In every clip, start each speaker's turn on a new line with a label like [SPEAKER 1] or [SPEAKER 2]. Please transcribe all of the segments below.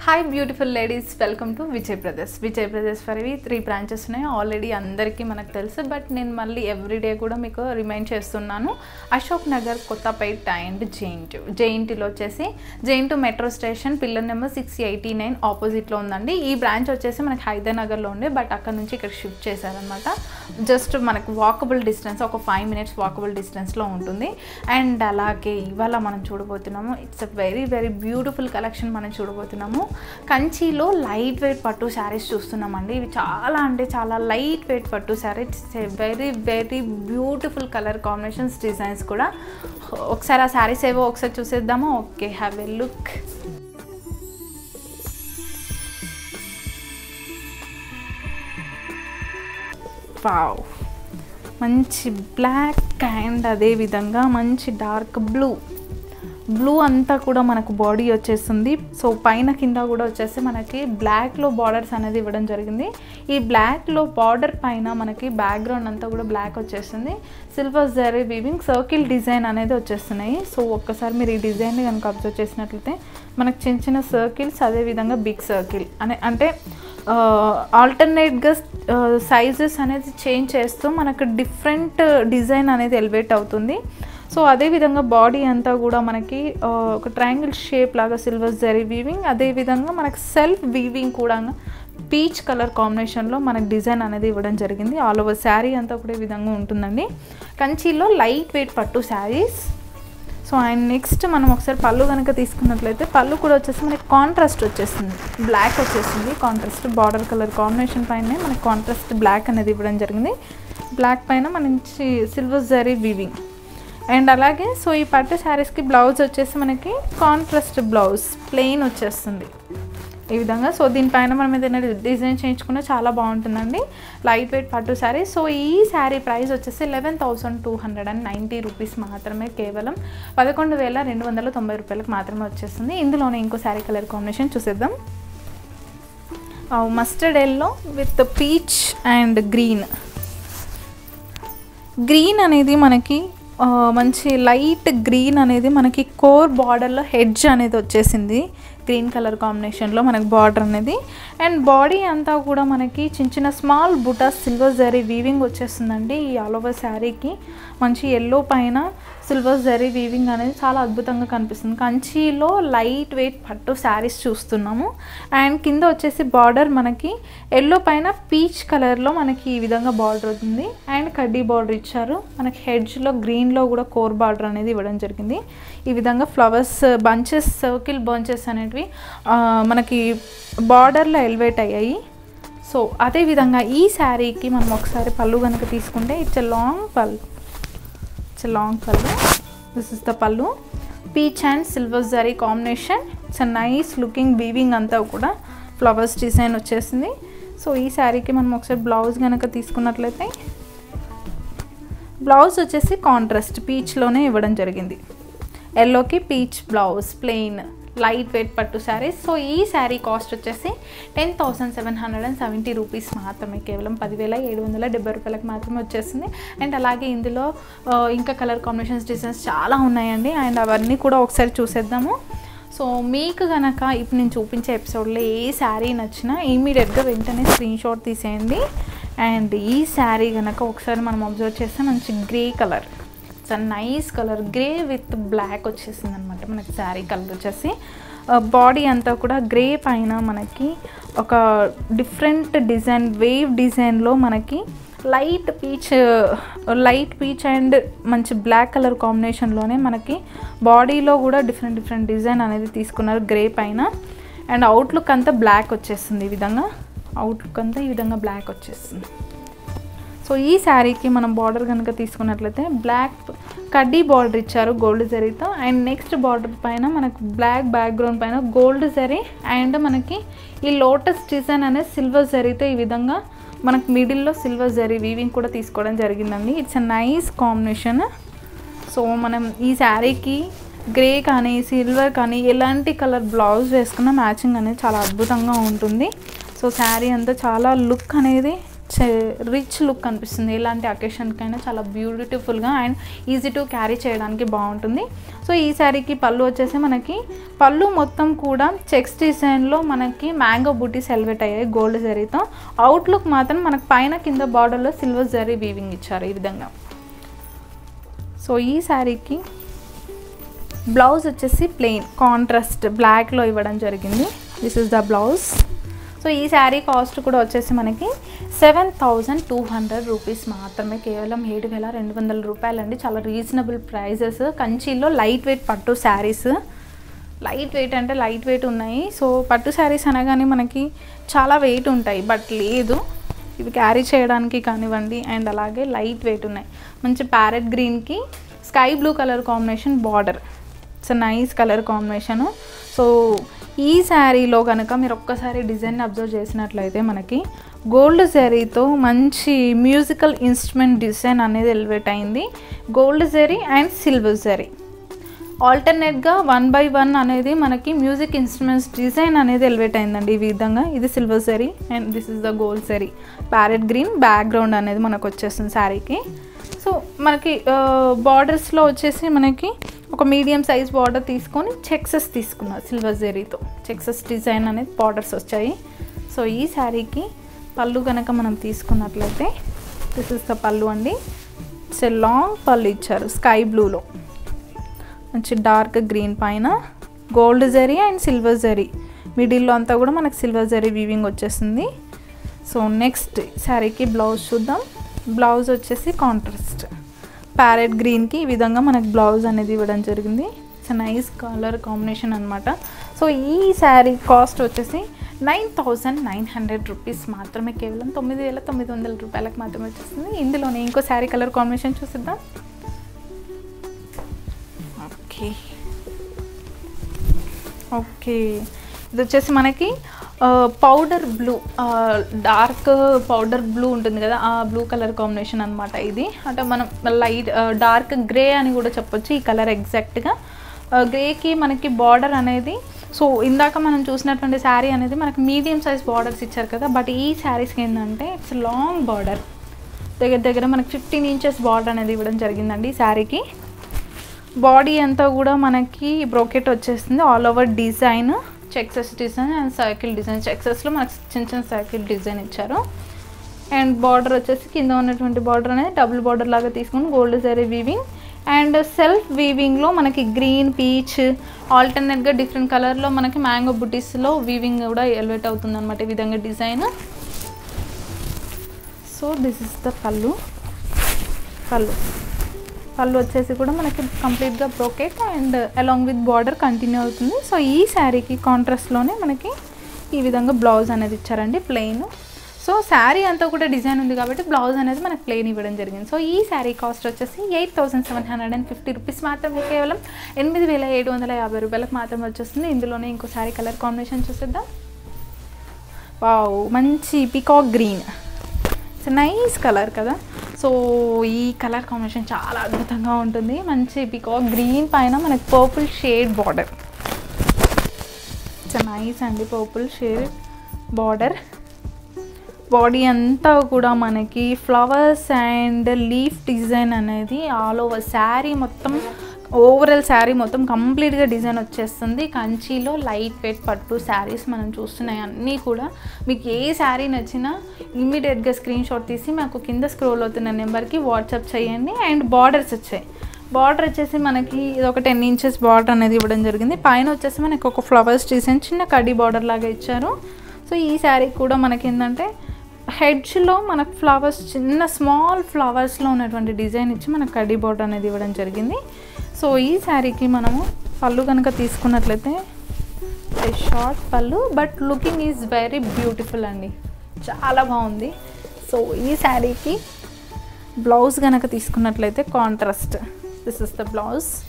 [SPEAKER 1] hi beautiful ladies welcome to Vijay brothers Vijay brothers ఫర్వి three branches ఉన్నాయి already అందరికీ మనకు తెలుసు బట్ నేను మళ్ళీ ఎవ్రీడే కూడా మీకు రిమైండ్ చేస్తున్నాను అశోక్ నగర్ కొత్తపేట అండ్ జెయింట్ జెయింట్లో వచ్చేసి జెయింట్ metro station pillar number six eighty nine ఆపోజిట్లో ఉందండి ఈ బ్రాంచ్ వచ్చేసి మనకి హైదర్నగర్లో ఉండే బట్ అక్కడ నుంచి ఇక్కడ షిఫ్ట్ చేశారనమాట జస్ట్ మనకు వాకబుల్ డిస్టెన్స్ ఒక ఫైవ్ మినిట్స్ వాకబుల్ డిస్టెన్స్లో ఉంటుంది అండ్ అలాగే ఇవాళ మనం చూడబోతున్నాము it's a very very beautiful collection మనం చూడబోతున్నాము కంచిలో లైట్ వెయిట్ పట్టు శారీస్ చూస్తున్నామండి ఇవి చాలా అంటే చాలా లైట్ వెయిట్ పట్టు saris very very beautiful colour combinations designs కూడా ఒకసారి ఆ శారీస్ ఏవో ఒకసారి చూసేద్దామా okay have a look wow మంచి బ్లాక్ అండ్ అదే విధంగా మంచి డార్క్ బ్లూ బ్లూ అంతా కూడా మనకు బాడీ వచ్చేస్తుంది సో పైన కింద కూడా వచ్చేసి మనకి బ్లాక్లో బార్డర్స్ అనేది ఇవ్వడం జరిగింది ఈ బ్లాక్లో బార్డర్ పైన మనకి బ్యాక్గ్రౌండ్ అంతా కూడా బ్లాక్ వచ్చేస్తుంది silver zari weaving circle design అనేది వచ్చేస్తున్నాయి సో ఒక్కసారి మీరు ఈ డిజైన్ని కనుక అబ్జర్వ్ చేసినట్లయితే మనకు చిన్న చిన్న సర్కిల్స్ అదేవిధంగా బిగ్ సర్కిల్ అనే అంటే ఆల్టర్నేట్గా సైజెస్ అనేది చేంజ్ చేస్తూ మనకు డిఫరెంట్ డిజైన్ అనేది ఎలివేట్ అవుతుంది సో అదేవిధంగా బాడీ అంతా కూడా మనకి ఒక ట్రయాంగిల్ షేప్ లాగా సిల్వర్ జరీ వీవింగ్ అదేవిధంగా మనకి సెల్ఫ్ వీవింగ్ కూడా పీచ్ కలర్ కాంబినేషన్లో మనకి డిజైన్ అనేది ఇవ్వడం జరిగింది ఆల్ ఓవర్ శారీ అంతా కూడా ఈ విధంగా ఉంటుందండి కంచిలో లైట్ వెయిట్ పట్టు శారీస్ సో అండ్ నెక్స్ట్ మనం ఒకసారి పళ్ళు కనుక తీసుకున్నట్లయితే పళ్ళు కూడా వచ్చేసి మనకి కాంట్రాస్ట్ వచ్చేస్తుంది బ్లాక్ వచ్చేసింది కాంట్రాస్ట్ బార్డర్ కలర్ కాంబినేషన్ పైనే మనకి కాంట్రాస్ట్ బ్లాక్ అనేది ఇవ్వడం జరిగింది బ్లాక్ పైన మంచి సిల్వర్ జరీ వీవింగ్ అండ్ అలాగే సో ఈ పట్టు శారీస్కి బ్లౌజ్ వచ్చేసి మనకి కాంట్రాస్ట్ బ్లౌజ్ ప్లెయిన్ వచ్చేస్తుంది ఈ విధంగా సో దీనిపైన మనం ఏదైనా డిజైన్ చేయించుకున్నా చాలా బాగుంటుందండి లైట్ వెయిట్ పట్టు శారీ సో ఈ శారీ ప్రైస్ వచ్చేసి eleven thousand two hundred and ninety rupees మాత్రమే కేవలం పదకొండు వేల రెండు వందల తొంభై రూపాయలకు మాత్రమే వచ్చేస్తుంది ఇందులోనే ఇంకో శారీ కలర్ కాంబినేషన్ చూసేద్దాం mustard yellow with peach and green green అనేది మనకి మంచి లైట్ గ్రీన్ అనేది మనకి కోర్ బార్డర్లో హెడ్జ్ అనేది వచ్చేసింది గ్రీన్ కలర్ కాంబినేషన్లో మనకి బార్డర్ అనేది అండ్ బాడీ అంతా కూడా మనకి చిన్న చిన్న స్మాల్ బుటా సిల్వర్ జరీ వీవింగ్ వచ్చేస్తుందండి ఈ ఆల్ ఓవర్ శారీకి మంచి ఎల్లో పైన సిల్వర్ జరీ వీవింగ్ అనేది చాలా అద్భుతంగా కనిపిస్తుంది కంచిలో లైట్ వెయిట్ పట్టు శారీస్ చూస్తున్నాము అండ్ కింద వచ్చేసి బార్డర్ మనకి ఎల్లో పైన పీచ్ కలర్లో మనకి ఈ విధంగా బార్డర్ అవుతుంది అండ్ కడ్డీ బార్డర్ ఇచ్చారు మనకి హెడ్జ్లో గ్రీన్లో కూడా కోర్ బార్డర్ అనేది ఇవ్వడం జరిగింది ఈ విధంగా ఫ్లవర్స్ బంచెస్ సర్కిల్ బంచెస్ అనేటివి మనకి బార్డర్లో ఎలివేట్ అయ్యాయి సో అదేవిధంగా ఈ శారీకి మనం ఒకసారి పళ్ళు కనుక తీసుకుంటే it's a long pallu it's long pallu this is the pallu peach and silver zari combination it's a nice looking weaving అంతా కూడా ఫ్లవర్స్ డిజైన్ వచ్చేసింది సో ఈ శారీకి మనం ఒకసారి బ్లౌజ్ కనుక తీసుకున్నట్లయితే బ్లౌజ్ వచ్చేసి కాంట్రాస్ట్ పీచ్లోనే ఇవ్వడం జరిగింది ఎల్లోకి peach blouse plain light weight పట్టు శారీస్ సో ఈ శారీ కాస్ట్ వచ్చేసి ten thousand seven hundred and seventy rupees మాత్రమే కేవలం పదివేల ఏడు వందల డెబ్బై రూపాయలకు మాత్రమే వచ్చేసింది అండ్ అలాగే ఇందులో ఇంకా కలర్ కాంబినేషన్స్ డిజైన్స్ చాలా ఉన్నాయండి అండ్ అవన్నీ కూడా ఒకసారి చూసేద్దాము సో మీకు కనుక ఇప్పుడు నేను చూపించే ఎపిసోడ్లో ఏ శారీ నచ్చినా ఇమీడియట్గా వెంటనే స్క్రీన్ షాట్ తీసేయండి అండ్ ఈ శారీ కనుక ఒకసారి మనం అబ్జర్వ్ చేస్తే మంచి grey colour it's nice colour grey with black వచ్చేసింది అనమాట మనకి శారీ కలర్ వచ్చేసి బాడీ అంతా కూడా గ్రే పైన మనకి ఒక డిఫరెంట్ డిజైన్ వేవ్ డిజైన్లో మనకి light peach light peach and మంచి బ్లాక్ కలర్ కాంబినేషన్లోనే మనకి బాడీలో కూడా డిఫరెంట్ డిఫరెంట్ డిజైన్ అనేది తీసుకున్నారు గ్రే పైన అండ్ అవుట్లుక్ అంతా బ్లాక్ వచ్చేస్తుంది ఈ విధంగా అవుట్లుక్ అంతా ఈ విధంగా బ్లాక్ వచ్చేస్తుంది సో ఈ శారీకి మనం బార్డర్ కనుక తీసుకున్నట్లయితే బ్లాక్ కడ్డీ బార్డర్ ఇచ్చారు గోల్డ్ జరీతో అండ్ నెక్స్ట్ బార్డర్ పైన మనకు బ్లాక్ బ్యాక్గ్రౌండ్ పైన గోల్డ్ జరీ అండ్ మనకి ఈ లోటస్ డిజైన్ అనేది సిల్వర్ జరీతో ఈ విధంగా మనకు మిడిల్లో సిల్వర్ జరీ వీవింగ్ కూడా తీసుకోవడం జరిగిందండి it's a nice combination so మనం ఈ శారీకి గ్రే కానీ సిల్వర్ కానీ ఎలాంటి కలర్ బ్లౌజ్ వేసుకున్న మ్యాచింగ్ అనేది చాలా అద్భుతంగా ఉంటుంది సో శారీ అంతా చాలా లుక్ అనేది రిచ్ లుక్ కనిపిస్తుంది ఎలాంటి అకేషన్కైనా చాలా బ్యూటిఫుల్గా అండ్ ఈజీ టు క్యారీ చేయడానికి బాగుంటుంది సో ఈ శారీకి పళ్ళు వచ్చేసి మనకి పళ్ళు మొత్తం కూడా చెక్స్ డిజైన్లో మనకి మ్యాంగో బూటీస్ ఎలివేట్ అయ్యాయి గోల్డ్ జరీతో అవుట్లుక్ మాత్రం మనకు పైన కింద బార్డర్లో సిల్వర్ జరీ వీవింగ్ ఇచ్చారు ఈ విధంగా సో ఈ శారీకి బ్లౌజ్ వచ్చేసి ప్లెయిన్ కాంట్రాస్ట్ బ్లాక్లో ఇవ్వడం జరిగింది this is the blouse so ఈ శారీ కాస్ట్ కూడా వచ్చేసి మనకి seven thousand two hundred rupees మాత్రమే కేవలం ఏడు వేల రెండు వందల రూపాయలండి చాలా రీజనబుల్ ప్రైజెస్ కంచిలో లైట్ వెయిట్ పట్టు శారీస్ లైట్ వెయిట్ అంటే లైట్ వెయిట్ ఉన్నాయి సో పట్టు శారీస్ అనగానే మనకి చాలా వెయిట్ ఉంటాయి బట్ లేదు ఇవి క్యారీ చేయడానికి కానివ్వండి అండ్ అలాగే లైట్ వెయిట్ ఉన్నాయి మంచి ప్యారెట్ గ్రీన్కి sky blue colour combination border it's nice colour combination so ఈ శారీలో కనుక మీరు ఒక్కసారి డిజైన్ అబ్జర్వ్ చేసినట్లయితే మనకి గోల్డ్ శారీతో మంచి మ్యూజికల్ ఇన్స్ట్రుమెంట్ డిజైన్ అనేది ఎలివేట్ అయింది gold zari and silver zari ఆల్టర్నేట్గా వన్ బై వన్ అనేది మనకి మ్యూజిక్ ఇన్స్ట్రుమెంట్స్ డిజైన్ అనేది ఎలివేట్ అయిందండి ఈ విధంగా ఇది silver zari and this is the gold zari parrot green background అనేది మనకు వచ్చేస్తుంది శారీకి సో మనకి బార్డర్స్లో వచ్చేసి మనకి ఒక మీడియం సైజ్ బార్డర్ తీసుకొని చెక్సెస్ తీసుకున్నారు సిల్వర్ జెరీతో చెక్సెస్ డిజైన్ అనేది బార్డర్స్ వచ్చాయి సో ఈ శారీకి పళ్ళు కనుక మనం తీసుకున్నట్లయితే దిస్ ఇస్ ద పళ్ళు అండి ఇట్స్ ఎ లాంగ్ పళ్ళు ఇచ్చారు స్కై బ్లూలో మంచి డార్క్ గ్రీన్ పైన gold zari and silver zari మిడిల్లో అంతా కూడా మనకి సిల్వర్ జరీ వీవింగ్ వచ్చేసింది సో నెక్స్ట్ శారీకి బ్లౌజ్ చూద్దాం బ్లౌజ్ వచ్చేసి కాంట్రాస్ట్ ప్యారెట్ గ్రీన్కి ఈ విధంగా మనకి బ్లౌజ్ అనేది ఇవ్వడం జరిగింది ఇట్స్ నైస్ కలర్ కాంబినేషన్ అనమాట సో ఈ శారీ కాస్ట్ వచ్చేసి nine thousand nine hundred rupees మాత్రమే కేవలం తొమ్మిది వేల తొమ్మిది వందల రూపాయలకు మాత్రమే వచ్చేస్తుంది ఇందులోనే ఇంకో శారీ కలర్ కాంబినేషన్ చూసిద్దాం ఓకే ఓకే ఇది వచ్చేసి మనకి powder blue dark powder blue ఉంటుంది కదా ఆ బ్లూ కలర్ కాంబినేషన్ అనమాట ఇది అంటే మనం లైట్ డార్క్ గ్రే అని కూడా చెప్పొచ్చు ఈ కలర్ ఎగ్జాక్ట్గా గ్రేకి మనకి బార్డర్ అనేది సో ఇందాక మనం చూసినటువంటి శారీ అనేది మనకి మీడియం సైజ్ బార్డర్స్ ఇచ్చారు కదా బట్ ఈ శారీస్కి ఏంటంటే ఇట్స్ లాంగ్ బార్డర్ దగ్గర దగ్గర మనకి ఫిఫ్టీన్ ఇంచెస్ బార్డర్ అనేది ఇవ్వడం జరిగిందండి ఈ శారీకి బాడీ అంతా కూడా మనకి బ్రోకెట్ వచ్చేస్తుంది ఆల్ ఓవర్ డిజైన్ చెక్సెస్ డిజైన్ అండ్ సర్కిల్ డిజైన్ చెక్సెస్లో మనకి చిన్న చిన్న సర్కిల్ డిజైన్ ఇచ్చారు అండ్ బార్డర్ వచ్చేసి కింద ఉన్నటువంటి బార్డర్ అనేది డబుల్ బార్డర్ లాగా తీసుకుని gold zari weaving and self వీవింగ్లో మనకి గ్రీన్ పీచ్ ఆల్టర్నేట్గా డిఫరెంట్ కలర్లో మనకి మ్యాంగో బుటీస్లో వీవింగ్ కూడా ఎలివేట్ అవుతుంది అనమాట ఈ విధంగా design so this is the pallu pallu pallu వచ్చేసి కూడా మనకి కంప్లీట్గా brocade and along with border continue అవుతుంది సో ఈ శారీకి కాంట్రాస్ట్లోనే మనకి ఈ విధంగా బ్లౌజ్ అనేది ఇచ్చారండి ప్లెయిన్ సో శారీ అంతా కూడా డిజైన్ ఉంది కాబట్టి బ్లౌజ్ అనేది మనకి ప్లెయిన్ ఇవ్వడం జరిగింది సో ఈ శారీ కాస్ట్ వచ్చేసి eight thousand seven hundred and fifty rupees మాత్రమే కేవలం ఎనిమిది వేల ఏడు వందల యాభై రూపాయలకు మాత్రమే వచ్చేస్తుంది ఇందులోనే ఇంకో శారీ కలర్ కాంబినేషన్ చూసేద్దాం వావ్ మంచి peacock green it's nice colour కదా సో ఈ కలర్ కాంబినేషన్ చాలా అద్భుతంగా ఉంటుంది మంచి పికాక్ గ్రీన్ పైన మనకి purple shade border it's nice అండి పర్పుల్ షేడ్ బార్డర్ బాడీ అంతా కూడా మనకి ఫ్లవర్స్ అండ్ లీఫ్ డిజైన్ అనేది ఆల్ ఓవర్ శారీ మొత్తం ఓవరాల్ శారీ మొత్తం కంప్లీట్గా డిజైన్ వచ్చేస్తుంది కంచిలో లైట్ వెయిట్ పట్టు శారీస్ మనం చూస్తున్నాయి అన్నీ కూడా మీకు ఏ శారీ నచ్చినా ఇమ్మీడియట్గా స్క్రీన్ షాట్ తీసి మాకు కింద స్క్రోల్ అవుతున్న నెంబర్కి వాట్సాప్ చేయండి అండ్ బార్డర్స్ వచ్చాయి బార్డర్ వచ్చేసి మనకి ఇది ఒక టెన్ ఇంచెస్ బార్డర్ అనేది ఇవ్వడం జరిగింది పైన వచ్చేసి మనకి ఒక ఫ్లవర్స్ డిజైన్ చిన్న కడ్డీ బార్డర్ లాగా ఇచ్చారు సో ఈ శారీ కూడా మనకి ఏంటంటే హెడ్జ్లో మనకు ఫ్లవర్స్ చిన్న స్మాల్ ఫ్లవర్స్లో ఉన్నటువంటి డిజైన్ ఇచ్చి మనకు కడ్డీ బోర్డర్ అనేది ఇవ్వడం జరిగింది సో ఈ శారీకి మనము పళ్ళు కనుక తీసుకున్నట్లయితే short pallu but looking is very beautiful అండి చాలా బాగుంది సో ఈ శారీకి బ్లౌజ్ కనుక తీసుకున్నట్లయితే contrast this is the blouse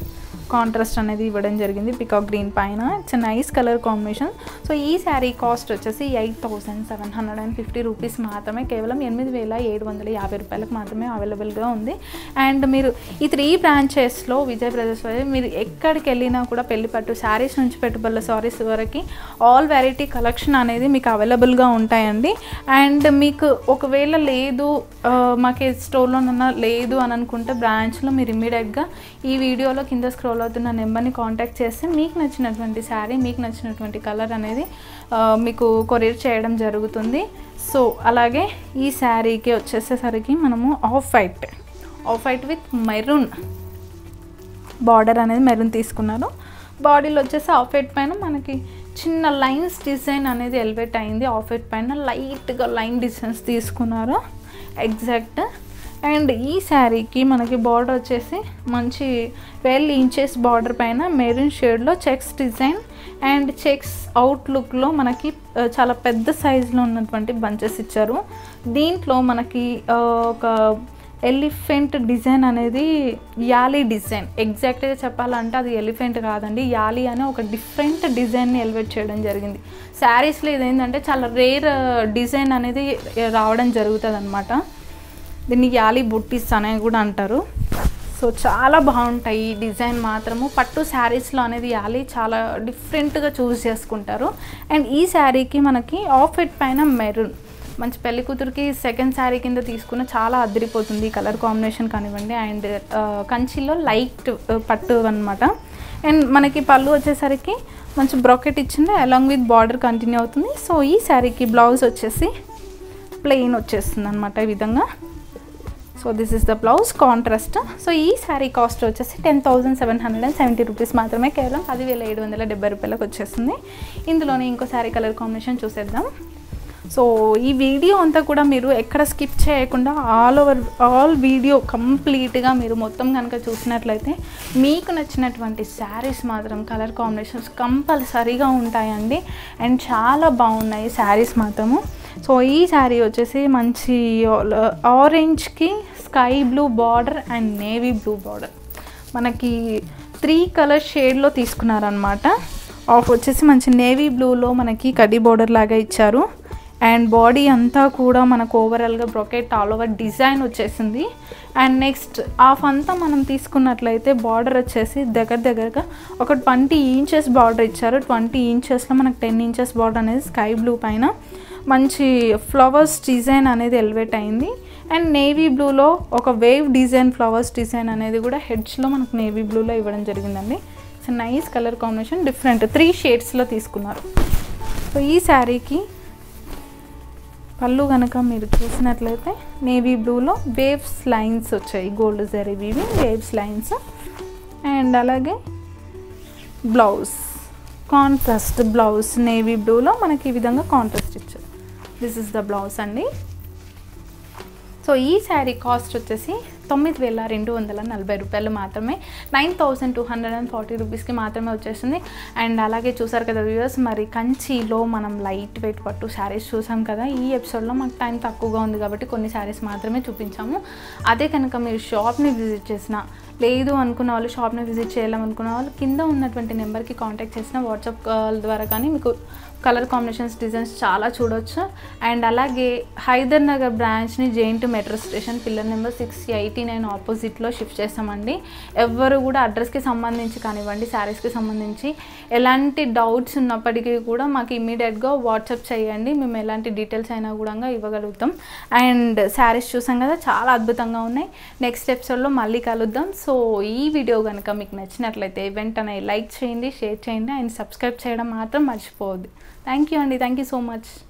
[SPEAKER 1] contrast అనేది ఇవ్వడం జరిగింది పికాక్ గ్రీన్ పైన it's nice colour combination so ఈ శారీ కాస్ట్ వచ్చేసి eight thousand seven hundred and fifty rupees మాత్రమే కేవలం ఎనిమిది వేల ఏడు వందల యాభై రూపాయలకు మాత్రమే అవైలబుల్గా ఉంది అండ్ మీరు ఈ త్రీ బ్రాంచెస్లో విజయ్ బ్రదర్స్ వారి మీరు ఎక్కడికి వెళ్ళినా కూడా పెళ్లి పట్టు శారీస్ నుంచి పెట్టుబడుల సారీస్ వరకు ఆల్ వెరైటీ కలెక్షన్ అనేది మీకు అవైలబుల్గా ఉంటాయండి అండ్ మీకు ఒకవేళ లేదు ఆ, మాకు స్టోర్లోనన్నా లేదు అని అనుకుంటే బ్రాంచ్లో మీరు ఇమ్మీడియట్గా ఈ వీడియోలో కింద స్క్రోల్ అవుతున్న నెంబర్ని కాంటాక్ట్ చేస్తే మీకు నచ్చినటువంటి శారీ మీకు నచ్చినటువంటి కలర్ అనేది ఆ, మీకు కొరియర్ చేయడం జరుగుతుంది సో అలాగే ఈ శారీకి వచ్చేసేసరికి మనము off white off white with maroon border అనేది మెరూన్ తీసుకున్నారు బాడీలో వచ్చేసి ఆఫ్ వైట్ పైన మనకి చిన్న లైన్స్ డిజైన్ అనేది ఎలివేట్ అయింది ఆఫ్ వైట్ పైన లైట్గా లైన్ డిజైన్స్ తీసుకున్నారు ఎగ్జాక్ట్ అండ్ ఈ శారీకి మనకి బార్డర్ వచ్చేసి మంచి ట్వెల్వ్ ఇంచెస్ బార్డర్ పైన మెరూన్ షేడ్లో చెక్స్ డిజైన్ అండ్ చెక్స్ అవుట్లుక్లో మనకి ఆ, చాలా పెద్ద సైజులో ఉన్నటువంటి బంచెస్ ఇచ్చారు దీంట్లో మనకి ఆ, ఒక ఎలిఫెంట్ డిజైన్ అనేది యాలీ డిజైన్ ఎగ్జాక్ట్గా చెప్పాలంటే అది ఎలిఫెంట్ కాదండి యాలీ అనే ఒక డిఫరెంట్ డిజైన్ని ఎలివేట్ చేయడం జరిగింది శారీస్లో ఇదేంటంటే చాలా రేర్ డిజైన్ అనేది రావడం జరుగుతుంది అనమాట దీన్ని యాలీ బుట్టీస్ అనేది కూడా అంటారు సో చాలా బాగుంటాయి ఈ డిజైన్ మాత్రము పట్టు శారీస్లో అనేది యాలీ చాలా డిఫరెంట్గా చూస్ చేసుకుంటారు అండ్ ఈ శారీకి మనకి ఆఫ్ వైట్ పైన మెరూన్ మంచి పెళ్లి కూతురికి సెకండ్ శారీ కింద తీసుకున్న చాలా అదిరిపోతుంది కలర్ కాంబినేషన్ కానివ్వండి అండ్ కంచిలో లైట్ పట్టు అనమాట అండ్ మనకి పళ్ళు వచ్చేసరికి మంచి బ్రాకెట్ ఇచ్చింది అలాంగ్ విత్ బార్డర్ కంటిన్యూ అవుతుంది సో ఈ శారీకి బ్లౌజ్ వచ్చేసి ప్లెయిన్ వచ్చేస్తుంది అనమాట ఈ విధంగా so this is the blouse contrast so ఈ శారీ కాస్ట్ వచ్చేసి ten thousand seven hundred and seventy rupees మాత్రమే కేవలం పదివేల ఏడు వందల డెబ్బై రూపాయలకు వచ్చేస్తుంది ఇందులోనే ఇంకో శారీ కలర్ కాంబినేషన్ చూసేద్దాం సో ఈ వీడియో అంతా కూడా మీరు ఎక్కడ స్కిప్ చేయకుండా ఆల్ ఓవర్ ఆల్ వీడియో కంప్లీట్గా మీరు మొత్తం కనుక చూసినట్లయితే మీకు నచ్చినటువంటి శారీస్ మాత్రం కలర్ కాంబినేషన్స్ కంపల్సరీగా ఉంటాయండి అండ్ చాలా బాగున్నాయి శారీస్ మాత్రము సో ఈ శారీ వచ్చేసి మంచి ఆరెంజ్కి sky blue border and navy blue border మనకి త్రీ కలర్ షేడ్లో తీసుకున్నారనమాట ఆఫ్ వచ్చేసి మంచి నేవీ బ్లూలో మనకి కడ్డీ బార్డర్ లాగా ఇచ్చారు అండ్ బాడీ అంతా కూడా మనకు ఓవరాల్గా బ్రొకెట్ ఆల్ ఓవర్ డిజైన్ వచ్చేసింది అండ్ నెక్స్ట్ హాఫ్ అంతా మనం తీసుకున్నట్లయితే బార్డర్ వచ్చేసి దగ్గర దగ్గరగా ఒక ట్వంటీ ఇంచెస్ బార్డర్ ఇచ్చారు ట్వంటీ ఇంచెస్లో మనకు టెన్ ఇంచెస్ బార్డర్ అనేది స్కై బ్లూ పైన మంచి ఫ్లవర్స్ డిజైన్ అనేది ఎలివేట్ అయింది అండ్ నేవీ బ్లూలో ఒక వేవ్ డిజైన్ ఫ్లవర్స్ డిజైన్ అనేది కూడా హెడ్స్లో మనకు నేవీ బ్లూలో ఇవ్వడం జరిగిందండి it's nice colour combination different three షేడ్స్లో తీసుకున్నారు సో ఈ శారీకి పళ్ళు కనుక మీరు చూసినట్లయితే నేవీ బ్లూలో వేవ్స్ లైన్స్ వచ్చాయి గోల్డ్ జరీ వీవి వేవ్స్ లైన్స్ అండ్ అలాగే బ్లౌజ్ కాంట్రాస్ట్ బ్లౌజ్ నేవీ బ్లూలో మనకి ఈ విధంగా కాంట్రాస్ట్ ఇచ్చారు దిస్ ఇస్ ద బ్లౌజ్ అండి సో ఈ శారీ కాస్ట్ వచ్చేసి తొమ్మిది వేల రెండు వందల నలభై రూపాయలు మాత్రమే nine thousand two hundred and forty రూపీస్కి మాత్రమే వచ్చేసింది అండ్ అలాగే చూసారు కదా వ్యూవర్స్ మరి కంచిలో మనం లైట్ వెయిట్ పట్టు శారీస్ చూసాం కదా ఈ ఎపిసోడ్లో మాకు టైం తక్కువగా ఉంది కాబట్టి కొన్ని శారీస్ మాత్రమే చూపించాము అదే కనుక మీరు షాప్ని విజిట్ చేసిన లేదు అనుకున్న వాళ్ళు షాప్ని విజిట్ చేయాలనుకున్న వాళ్ళు కింద ఉన్నటువంటి నెంబర్కి కాంటాక్ట్ చేసిన వాట్సాప్ కాల్ ద్వారా కానీ మీకు కలర్ కాంబినేషన్స్ డిజైన్స్ చాలా చూడొచ్చు అండ్ అలాగే హైదర్ నగర్ బ్రాంచ్ని JNT metro station pillar number six eighty nine ఆపోజిట్లో షిఫ్ట్ చేస్తామండి ఎవ్వరు కూడా అడ్రస్కి సంబంధించి కానివ్వండి శారీస్కి సంబంధించి ఎలాంటి డౌట్స్ ఉన్నప్పటికీ కూడా మాకు ఇమీడియట్గా వాట్సాప్ చేయండి మేము ఎలాంటి డీటెయిల్స్ అయినా కూడా ఇవ్వగలుగుతాం అండ్ శారీస్ చూసాం కదా చాలా అద్భుతంగా ఉన్నాయి నెక్స్ట్ ఎపిసోడ్లో మళ్ళీ కలుద్దాం సో ఈ వీడియో కనుక మీకు నచ్చినట్లయితే వెంటనే లైక్ చేయండి షేర్ చేయండి అండ్ సబ్స్క్రైబ్ చేయడం మాత్రం మర్చిపోవద్దు థ్యాంక్ యూ అండి థ్యాంక్ యూ సో మచ్